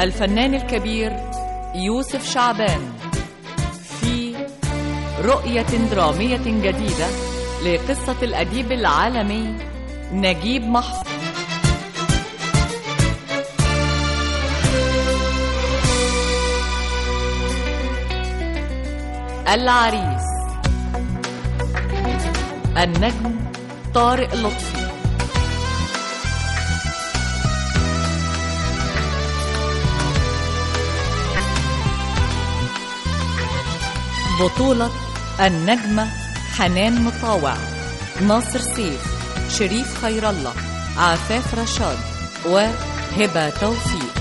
الفنان الكبير يوسف شعبان في رؤية درامية جديدة لقصة الأديب العالمي نجيب محفوظ العريس النجم طارق لطفي بطولة النجمة حنان مطاوع ناصر سيف شريف خير الله عفاف رشاد وهبة توفيق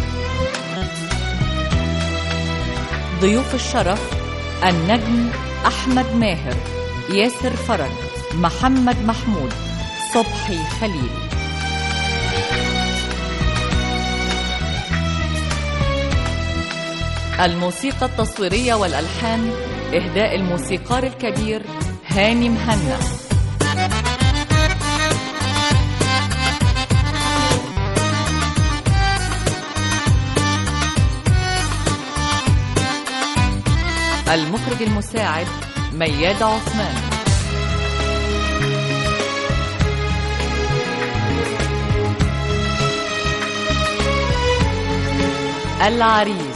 ضيوف الشرف النجم أحمد ماهر ياسر فرج محمد محمود صبحي خليل الموسيقى التصويرية والألحان إهداء الموسيقار الكبير هاني مهنا المخرج المساعد مياد عثمان العريس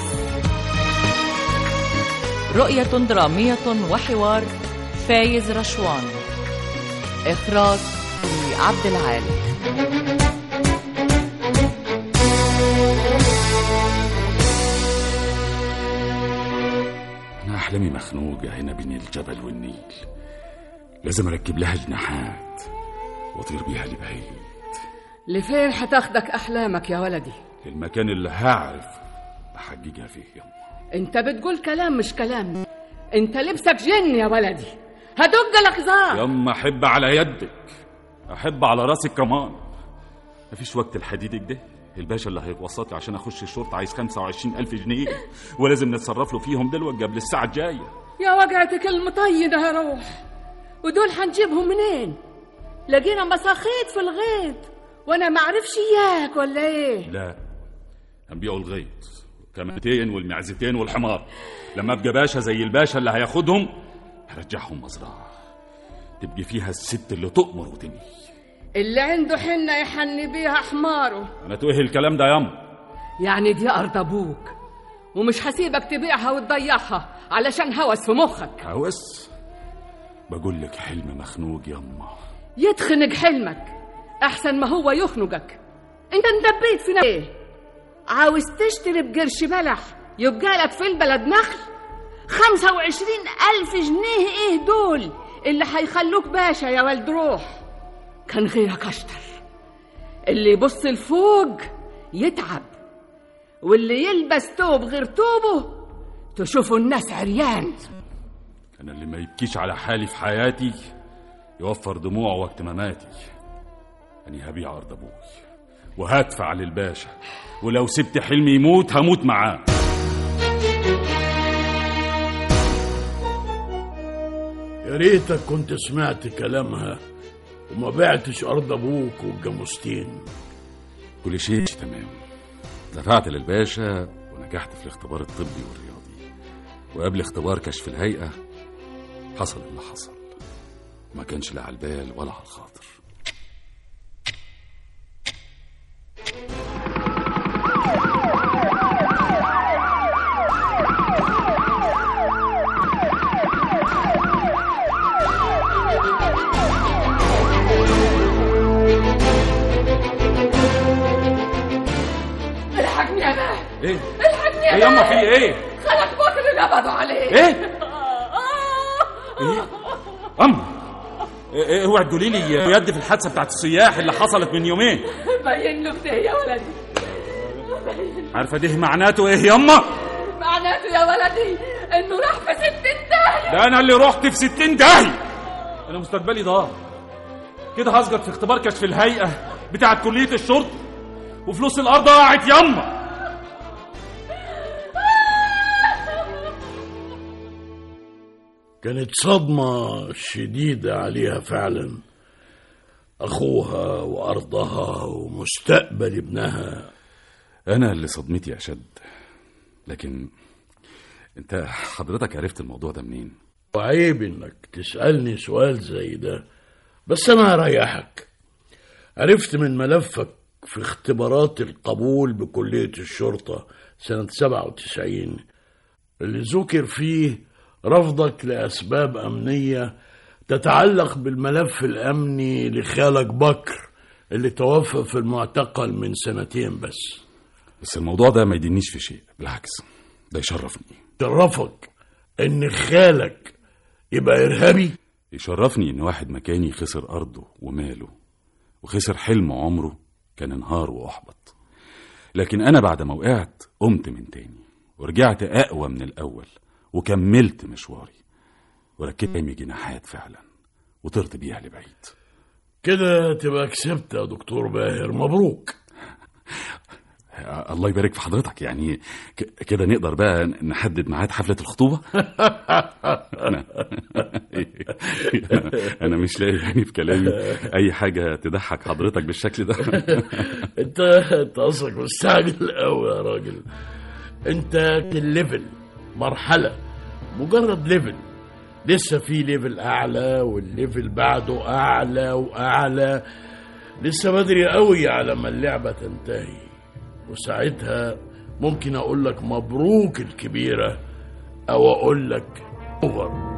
رؤية درامية وحوار فايز رشوان إخراج عبد العالي أنا أحلامي مخنوقة هنا بين الجبل والنيل لازم أركب لها جناحات وأطير بيها لبعيد لفين حتاخدك أحلامك يا ولدي للمكان اللي هعرف أحققها فيه يما انت بتقول كلام مش كلام انت لبسك جن يا ولدي هدق لك زار يما أحب على يدك أحب على راسك كمان مفيش وقت الحديد كده الباشا اللي هيتوسط لي عشان اخش الشرطه عايز 25 الف جنيه ولازم نتصرف له فيهم دلوقتي قبل الساعه الجايه يا وجعتك المطينة يا روح ودول هنجيبهم منين لقينا مساخيط في الغيط وانا معرفش اياك ولا ايه لا هنبيعوا الغيط كمتين والمعزتين والحمار لما ابقى باشا زي الباشا اللي هياخدهم هرجعهم مزرعه تبقي فيها الست اللي تؤمر وتنهي اللي عنده حنة يحني بيها حماره انا توهي الكلام ده ياما يعني دي أرض أبوك ومش هسيبك تبيعها وتضيعها علشان هوس في مخك هوس بقول لك حلم مخنوق ياما يتخنق حلمك أحسن ما هو يخنقك أنت اندبيت في ايه عاوز تشتري بقرش بلح يبقى لك في البلد نخل خمسة وعشرين ألف جنيه إيه دول اللي هيخلوك باشا يا ولد روح كان غيرك أشطر اللي يبص لفوق يتعب واللي يلبس توب غير توبه تشوفوا الناس عريان انا اللي ما يبكيش على حالي في حياتي يوفر دموعه وقت مماتي اني هبيع ارض ابوي وهدفع للباشا ولو سبت حلمي يموت هموت معاه يا ريتك كنت سمعت كلامها وما بعتش أرض أبوك والجاموستين كل شيء تمام دفعت للباشا ونجحت في الاختبار الطبي والرياضي وقبل اختبار كشف الهيئة حصل اللي حصل ما كانش لا على البال ولا على الخاطر الحقني يا ماهر ايه الحقني يا ايه ياما ماهر. في ايه خلك بكر اللي قبضوا عليه ايه ايه ام ايه إيه، اوعي تقولي لي يد في الحادثه بتاعت السياح اللي حصلت من يومين بين له كده يا ولدي عارفه ده معناته ايه ياما معناته يا ولدي انه راح في ستين داهية ده انا اللي رحت في ستين داهية انا مستقبلي ضاع كده هسقط في اختبار كشف الهيئه بتاعت كليه الشرطه وفلوس الارض ضاعت ياما كانت صدمة شديدة عليها فعلا أخوها وأرضها ومستقبل ابنها انا اللي صدمتي اشد لكن انت حضرتك عرفت الموضوع ده منين وعيب انك تسألني سؤال زي ده بس انا هريحك عرفت من ملفك في اختبارات القبول بكلية الشرطة سنة 97 اللي ذكر فيه رفضك لأسباب أمنية تتعلق بالملف الأمني لخالك بكر اللي توفى في المعتقل من سنتين بس بس الموضوع ده ما يدينيش في شيء بالعكس ده يشرفني شرفك إن خالك يبقى إرهابي يشرفني ان واحد مكاني خسر ارضه وماله وخسر حلم عمره كان انهار واحبط لكن انا بعد ما وقعت قمت من تاني ورجعت اقوى من الاول وكملت مشواري وركبت عيني جناحات فعلا وطرت بيها لبعيد كده تبقى كسبت يا دكتور باهر مبروك الله يبارك في حضرتك يعني ك- كده نقدر بقى نحدد ميعاد حفلة الخطوبة أنا أنا مش لاقي يعني في كلامي أي حاجة تضحك حضرتك بالشكل ده انت انت اصلك مستعجل قوي يا راجل انت الليفل مرحلة مجرد ليفل لسه في ليفل اعلى والليفل بعده اعلى واعلى لسه بدري قوي على ما اللعبة تنتهي وساعتها ممكن اقول لك مبروك الكبيرة او اقول لك اوفر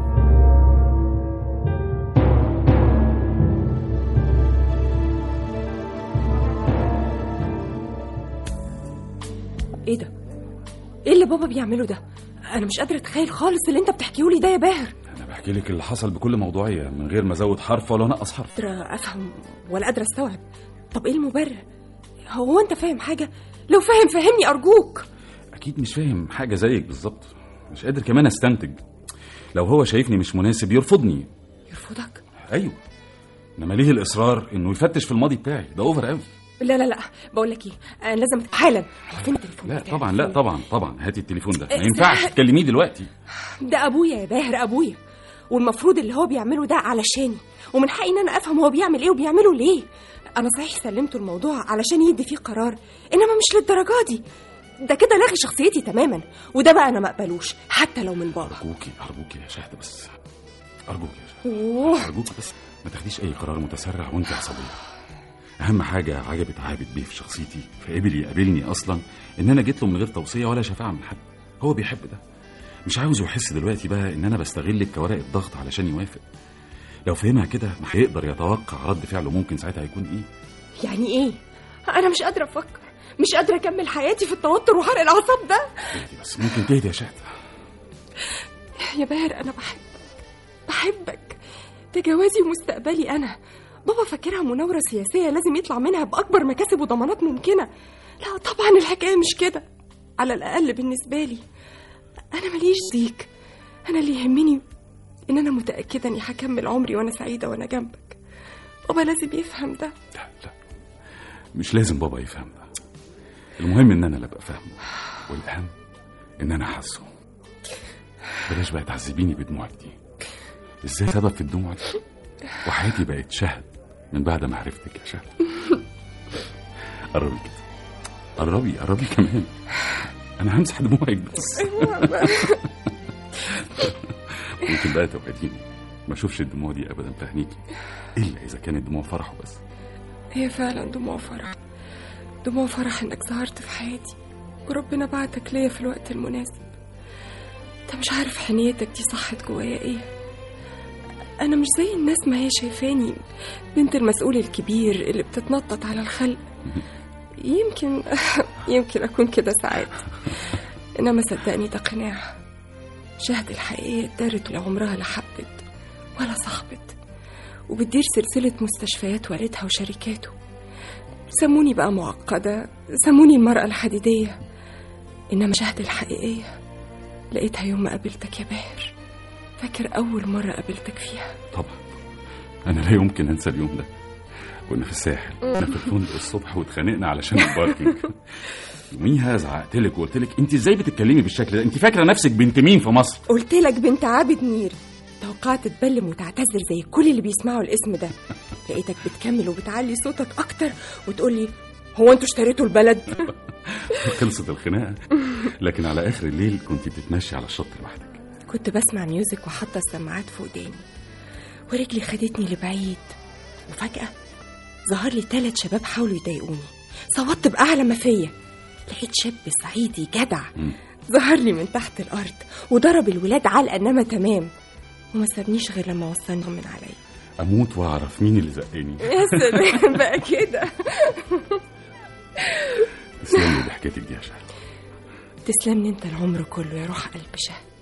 ايه ده ايه اللي بابا بيعمله ده انا مش قادره اتخيل خالص اللي انت بتحكيه لي ده يا باهر أنا بحكي لك اللي حصل بكل موضوعية من غير ما أزود حرف ولا أنقص حرف قادره افهم ولا قادره استوعب طب ايه المبرر هو انت فاهم حاجه لو فاهم فهمني ارجوك أكيد مش فاهم حاجة زيك بالظبط مش قادر كمان أستنتج لو هو شايفني مش مناسب يرفضني يرفضك أيوه إنما ليه الإصرار إنه يفتش في الماضي بتاعي ده أوفر قوي لا لا لا بقول لك ايه انا لازم حالا فين التليفون لا بتاعي؟ طبعا لا طبعا طبعا هاتي التليفون ده ما إيه، ينفعش لا. تكلميه دلوقتي ده ابويا يا باهر ابويا والمفروض اللي هو بيعمله ده علشاني ومن حقي ان انا افهم هو بيعمل ايه وبيعمله ليه انا صحيح سلمته الموضوع علشان يدي فيه قرار انما مش للدرجه دي ده كده لاغي شخصيتي تماما وده بقى انا ما اقبلوش حتى لو من بابا أرجوكي أرجوكي يا شهد بس أرجوكي يا شهد أوه. أرجوكي بس ما تاخديش أي قرار متسرع وأنت عصبية أهم حاجة عجبت عابد بيه في شخصيتي فقبل يقابلني أصلا إن أنا جيت له من غير توصية ولا شفاعة من حد هو بيحب ده مش عاوز يحس دلوقتي بقى إن أنا بستغلك كورقة ضغط علشان يوافق لو فهمها كده ما هيقدر يتوقع رد فعله ممكن ساعتها هيكون إيه يعني ايه انا مش قادره افكر مش قادره اكمل حياتي في التوتر وحرق الاعصاب ده اهدي بس ممكن تهدي يا شهد يا باهر انا بحبك بحبك ده جوازي ومستقبلي انا بابا فاكرها مناورة سياسية لازم يطلع منها بأكبر مكاسب وضمانات ممكنة لا طبعا الحكاية مش كده على الأقل بالنسبة لي أنا ماليش زيك أنا اللي يهمني إن أنا متأكدة إني هكمل عمري وأنا سعيدة وأنا جنبك بابا لازم يفهم ده لا لا مش لازم بابا يفهم ده المهم ان انا اللي ابقى فاهمه والاهم ان انا حاسه بلاش بقى تعذبيني بدموعك دي ازاي سبب في الدموع دي وحياتي بقت شهد من بعد ما عرفتك يا شهد قربي كده قربي قربي كمان انا همسح دموعك بس ممكن بقى توعديني ما اشوفش الدموع دي ابدا في عينيكي الا اذا كانت دموع فرح بس هي فعلا دموع فرح دموع فرح إنك ظهرت في حياتي وربنا بعتك ليا في الوقت المناسب انت مش عارف حنيتك دي صحت جوايا ايه انا مش زي الناس ما هي شايفاني بنت المسؤول الكبير اللي بتتنطط على الخلق يمكن يمكن اكون كده ساعات انما صدقني ده قناع شهد الحقيقيه اتدارت لعمرها لا حبت ولا صاحبت وبتدير سلسله مستشفيات والدها وشركاته سموني بقى معقده سموني المراه الحديديه انما شهد الحقيقيه لقيتها يوم ما قابلتك يا باهر فاكر أول مرة قابلتك فيها طبعا انا لا يمكن انسى اليوم ده كنا في الساحل كنا في الفندق الصبح واتخانقنا علشان الباركينج يوميها زعقت لك وقلت لك انت ازاي بتتكلمي بالشكل ده انت فاكره نفسك بنت مين في مصر قلت لك بنت عابد مير توقعت تبلم وتعتذر زي كل اللي بيسمعوا الاسم ده لقيتك بتكمل وبتعلي صوتك أكتر وتقولي هو انتوا اشتريتوا البلد خلصت الخناقه لكن على اخر الليل كنت بتتمشي على الشط لوحدك كنت بسمع ميوزك وحاطه السماعات في وداني ورجلي خدتني لبعيد وفجأة ظهر لي ثلاث شباب حاولوا يضايقوني صوتت بأعلى ما فيا لقيت شاب صعيدي جدع ظهر لي من تحت الأرض وضرب الولاد علقة إنما تمام وما سابنيش غير لما وصلني من عليا اموت واعرف مين اللي زقني يا سلام بقى كده تسلم لي بحكايتك دي يا شهد تسلم لي انت العمر كله يا روح قلب شهد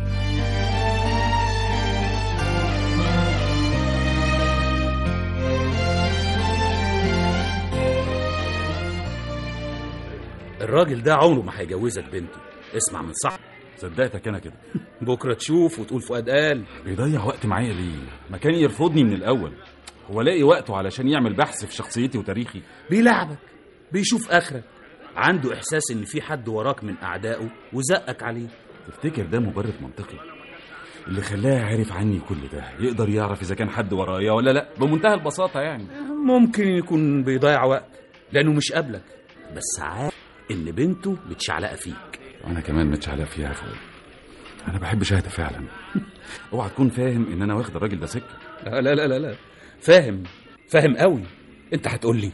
الراجل ده عمره ما هيجوزك بنته اسمع من صاحبك صدقتك انا كده بكره تشوف وتقول فؤاد قال بيضيع وقت معايا ليه ما كان يرفضني من الاول هو لاقي وقته علشان يعمل بحث في شخصيتي وتاريخي بيلعبك بيشوف اخرك عنده احساس ان في حد وراك من اعدائه وزقك عليه تفتكر ده مبرر منطقي اللي خلاه عارف عني كل ده يقدر يعرف اذا كان حد ورايا ولا لا بمنتهى البساطه يعني ممكن يكون بيضيع وقت لانه مش قابلك بس عارف ان بنته متشعلقه فيك وانا كمان متشعلق فيها يا فؤاد انا بحب شهد فعلا اوعى تكون فاهم ان انا واخد الراجل ده سكه لا لا لا لا, لا. فاهم فاهم قوي انت هتقول لي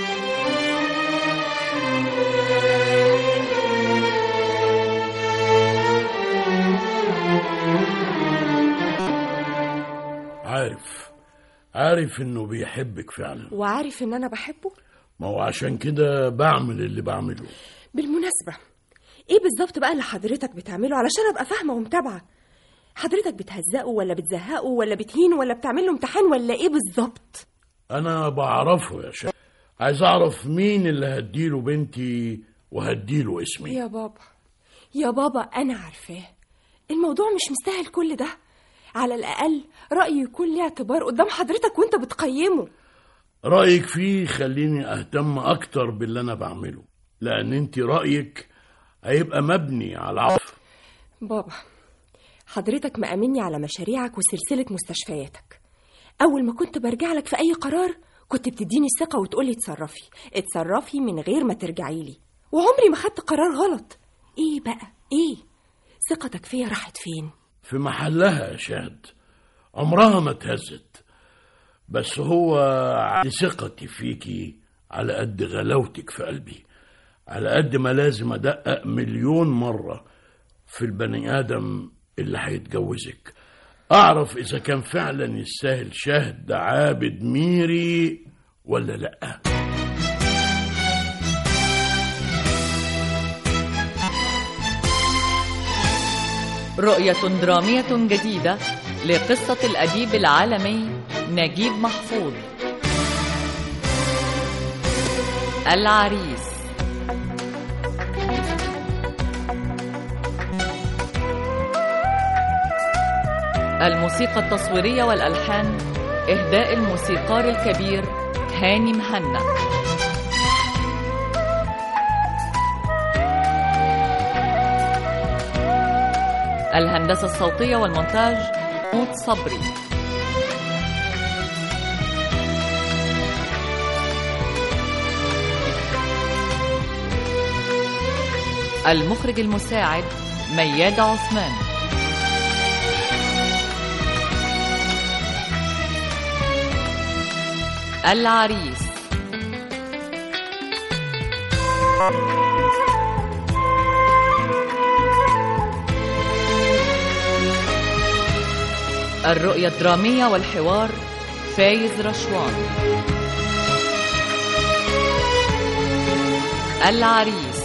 عارف عارف انه بيحبك فعلا وعارف ان انا بحبه ما هو عشان كده بعمل اللي بعمله بالمناسبة ايه بالظبط بقى اللي حضرتك بتعمله علشان ابقى فاهمة ومتابعة حضرتك بتهزقه ولا بتزهقه ولا بتهينه ولا بتعمل له امتحان ولا ايه بالظبط انا بعرفه يا شيخ عايز اعرف مين اللي هديله بنتي وهديله اسمي يا بابا يا بابا انا عارفاه الموضوع مش مستاهل كل ده على الاقل رايي يكون ليه اعتبار قدام حضرتك وانت بتقيمه رايك فيه خليني اهتم اكتر باللي انا بعمله لان انت رايك هيبقى مبني على عطف بابا حضرتك مأمني على مشاريعك وسلسلة مستشفياتك أول ما كنت برجع لك في أي قرار كنت بتديني الثقة وتقولي اتصرفي اتصرفي من غير ما ترجعي لي وعمري ما خدت قرار غلط ايه بقى ايه ثقتك فيا راحت فين في محلها يا شهد عمرها ما اتهزت بس هو عندي ثقتي فيكي على قد غلاوتك في قلبي على قد ما لازم ادقق مليون مرة في البني آدم اللي هيتجوزك أعرف إذا كان فعلا يستاهل شهد عابد ميري ولا لأ رؤية درامية جديدة لقصة الأديب العالمي نجيب محفوظ العريس الموسيقى التصويرية والألحان إهداء الموسيقار الكبير هاني مهنا الهندسة الصوتية والمونتاج موت صبري المخرج المساعد مياد عثمان العريس الرؤية الدرامية والحوار فايز رشوان العريس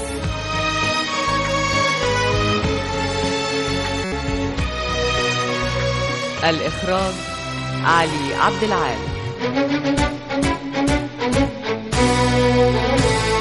الإخراج علي عبد العال